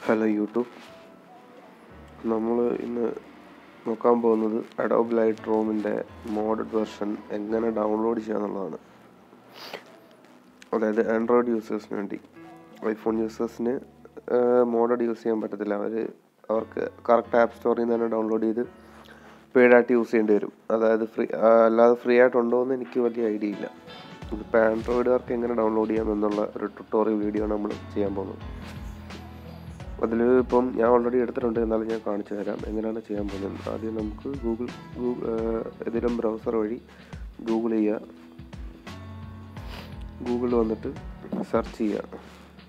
hello YouTube നമ്മൾ ഇന്ന് നോക്കാൻ പോകുന്നത് അഡോബ് ലൈറ്റ് റൂമിൻ്റെ മോഡഡ് വെർഷൻ എങ്ങനെ ഡൗൺലോഡ് ചെയ്യാന്നുള്ളതാണ് അതായത് ആൻഡ്രോയിഡ് യൂസേഴ്സിന് വേണ്ടി ഐഫോൺ യൂസേഴ്സിന് മോഡഡ് യൂസ് ചെയ്യാൻ പറ്റത്തില്ല അവർ അവർക്ക് കറക്റ്റ് ആപ്പ് സ്റ്റോറിൽ നിന്ന് തന്നെ ഡൗൺലോഡ് ചെയ്ത് പെയ്ഡായിട്ട് യൂസ് ചെയ്യേണ്ടി വരും അതായത് ഫ്രീ അല്ലാതെ ഫ്രീ ആയിട്ടുണ്ടോ എന്ന് എനിക്ക് വലിയ ഐഡിയ ഇല്ല ഇതിപ്പോൾ ആൻഡ്രോയിഡുകാർക്ക് എങ്ങനെ ഡൗൺലോഡ് ചെയ്യാം എന്നുള്ള ഒരു ട്യൂട്ടോറിയൽ വീഡിയോ ആണ് നമ്മൾ ചെയ്യാൻ പോകുന്നത് അതിൽ ഇപ്പം ഞാൻ ഓൾറെഡി എടുത്തിട്ടുണ്ട് എന്നാലും ഞാൻ കാണിച്ചു തരാം എങ്ങനെയാണ് ചെയ്യാൻ പോകുന്നത് ആദ്യം നമുക്ക് ഗൂഗിൾ ഗൂഗിൾ ഏതെങ്കിലും ബ്രൗസർ വഴി ഗൂഗിൾ ചെയ്യുക ഗൂഗിളിൽ വന്നിട്ട് സെർച്ച് ചെയ്യുക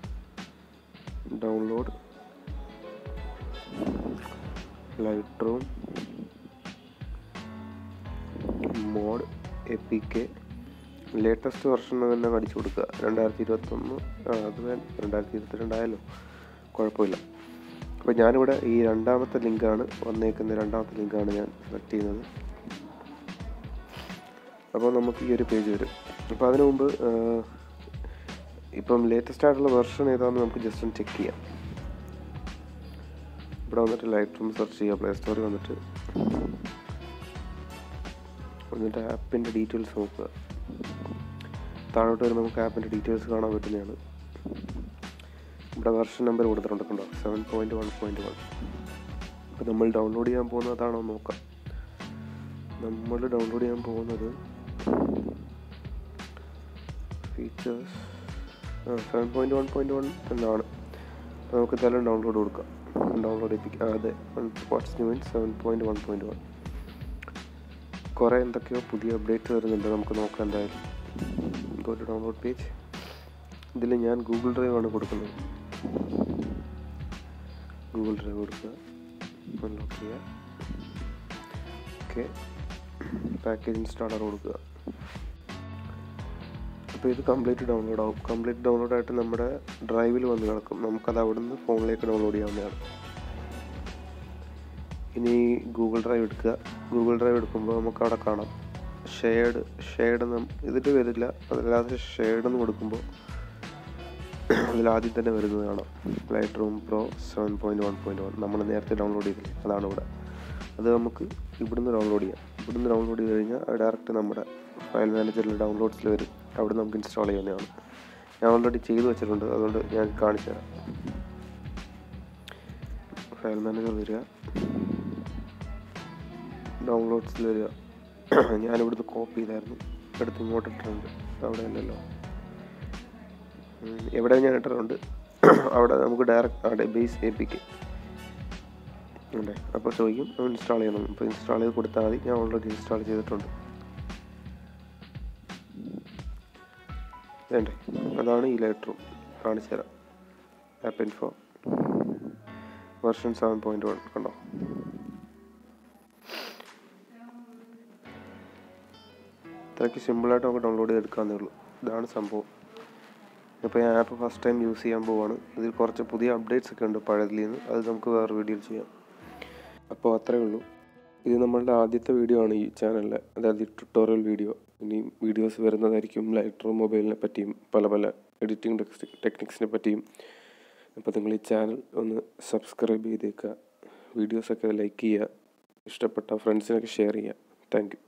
download Lightroom mod A P K latest version തന്നെ അടിച്ചു കൊടുക്കുക രണ്ടായിരത്തി ഇരുപത്തൊന്ന് അത് രണ്ടായിരത്തി ഇരുപത്തിരണ്ടായാലോ കുഴപ്പമില്ല അപ്പോൾ ഞാനിവിടെ ഈ രണ്ടാമത്തെ ലിങ്കാണ് വന്നേക്കുന്ന രണ്ടാമത്തെ ലിങ്കാണ് ഞാൻ സെലക്ട് ചെയ്യുന്നത് അപ്പോൾ നമുക്ക് ഈ ഒരു പേജ് വരും അപ്പോൾ അതിനു മുമ്പ് ഇപ്പം ലേറ്റസ്റ്റ് ആയിട്ടുള്ള വെർഷൻ ഏതാണെന്ന് നമുക്ക് ജസ്റ്റ് ഒന്ന് ചെക്ക് ചെയ്യാം ഇവിടെ വന്നിട്ട് ലൈറ്റ് റൂം സെർച്ച് ചെയ്യുക പ്ലേ സ്റ്റോറിൽ വന്നിട്ട് എന്നിട്ട് ആപ്പിൻ്റെ ഡീറ്റെയിൽസ് നോക്കുക താഴോട്ട് വരുമ്പോൾ നമുക്ക് ആപ്പിൻ്റെ ഡീറ്റെയിൽസ് കാണാൻ പറ്റുന്നതാണ് ഇവിടെ വെർഷൻ നമ്പർ കൊടുത്തിട്ടുണ്ട് കണ്ടോ seven point one point one അപ്പോൾ നമ്മൾ ഡൗൺലോഡ് ചെയ്യാൻ പോകുന്നതാണോ നോക്കാം നമ്മൾ ഡൗൺലോഡ് ചെയ്യാൻ പോകുന്നത് features seven point one point one എന്നാണ് നമുക്ക് എന്തായാലും ഡൗൺലോഡ് കൊടുക്കാം ഡൗൺലോഡ് ചെയ്യിപ്പിക്കാം അതെ what's new in seven point one point one കുറേ എന്തൊക്കെയോ പുതിയ അപ്ഡേറ്റ് വരുന്നുണ്ട് നമുക്ക് നോക്കാം എന്തായാലും ഒരു ഡൗൺലോഡ് പേജ് ഇതിൽ ഞാൻ ഗൂഗിൾ ഡ്രൈവ് ആണ് കൊടുക്കുന്നത് ഗൂഗിൾ ഡ്രൈവ് കൊടുക്കുക അൺലോക്ക് ചെയ്യുക ഓക്കെ പാക്കേജ് ഇൻസ്റ്റാളർ കൊടുക്കുക അപ്പോൾ ഇത് കംപ്ലീറ്റ് ഡൗൺലോഡ് ആവും കംപ്ലീറ്റ് ഡൗൺലോഡ് ആയിട്ട് നമ്മുടെ ഡ്രൈവിൽ വന്ന് കിടക്കും നമുക്കത് അവിടെ നിന്ന് ഫോണിലേക്ക് ഡൗൺലോഡ് ചെയ്യാവുന്നതാണ് ഇനി ഗൂഗിൾ ഡ്രൈവ് എടുക്കുക ഗൂഗിൾ ഡ്രൈവ് എടുക്കുമ്പോൾ നമുക്ക് അവിടെ കാണാം ഷെയർഡ് ഷെയർഡ് ഇതിൽ വരില്ല അതല്ലാതെ ഷെയർഡ് എന്ന് കൊടുക്കുമ്പോൾ അതിൽ ആദ്യം തന്നെ വരുന്നത് കാണാം Lightroom pro seven point one point one നമ്മൾ നേരത്തെ ഡൗൺലോഡ് ചെയ്തില്ലേ അതാണ് ഇവിടെ അത് നമുക്ക് ഇവിടുന്ന് ഡൗൺലോഡ് ചെയ്യാം ഇവിടുന്ന് ഡൗൺലോഡ് ചെയ്ത് കഴിഞ്ഞാൽ ഡയറക്റ്റ് നമ്മുടെ ഫയൽ മാനേജറിൽ ഡൗൺലോഡ്സിൽ വരും അവിടെ നമുക്ക് ഇൻസ്റ്റാൾ ചെയ്യാവുന്നതാണ് ഞാൻ ഓൾറെഡി ചെയ്തു വെച്ചിട്ടുണ്ട് അതുകൊണ്ട് ഞാൻ കാണിച്ചു തരാം ഫയൽ മാനേജർ വരിക ഡൗൺലോഡ്സിൽ വരിക ഞാനിവിടുന്ന് കോപ്പി ചെയ്തായിരുന്നു എടുത്ത് ഇങ്ങോട്ട് ഇട്ടിട്ടുണ്ട് അവിടെ അല്ലല്ലോ എവിടെ ഞാൻ ഇട്ടിട്ടുണ്ട് അവിടെ നമുക്ക് ഡയറക്റ്റ് അവിടെ ബേസ് ഏൽപ്പിക്കും അല്ലേ അപ്പോൾ ചോദിക്കും ഇൻസ്റ്റാൾ ചെയ്യണം അപ്പോൾ ഇൻസ്റ്റാൾ ചെയ്ത് കൊടുത്താൽ മതി ഞാൻ ഓൾറെഡി ഇൻസ്റ്റാൾ ചെയ്തിട്ടുണ്ട് വേണ്ടേ അതാണ് ഈ ലൈറ്റ് റൂം കാണിച്ചു തരാം app info version seven point one കണ്ടോ ഇത്രയ്ക്ക് സിമ്പിളായിട്ട് നമുക്ക് ഡൗൺലോഡ് ചെയ്തെടുക്കാവുന്നേ ഉള്ളൂ ഇതാണ് സംഭവം ഇപ്പോൾ ഞാൻ ആപ്പ് ഫസ്റ്റ് ടൈം യൂസ് ചെയ്യാൻ പോവാണ് ഇതിൽ കുറച്ച് പുതിയ അപ്ഡേറ്റ്സ് ഒക്കെ ഉണ്ട് പഴയതിൽ നിന്ന് അത് നമുക്ക് വേറെ വീഡിയോയിൽ ചെയ്യാം അപ്പോൾ അത്രേ ഉള്ളൂ ഇത് നമ്മളുടെ ആദ്യത്തെ വീഡിയോ ആണ് ഈ ചാനലിൽ അതായത് ഈ ട്യൂട്ടോറിയൽ വീഡിയോ ഇനി വീഡിയോസ് വരുന്നതായിരിക്കും ലൈറ്റ് റൂം മൊബൈലിനെ പറ്റിയും പല പല എഡിറ്റിംഗ് ടെക്നിക്സിനെ പറ്റിയും അപ്പോൾ നിങ്ങൾ ഈ ചാനൽ ഒന്ന് സബ്സ്ക്രൈബ് ചെയ്തേക്കുക വീഡിയോസൊക്കെ ലൈക്ക് ചെയ്യുക ഇഷ്ടപ്പെട്ട ഫ്രണ്ട്സിനൊക്കെ ഷെയർ ചെയ്യുക താങ്ക് യു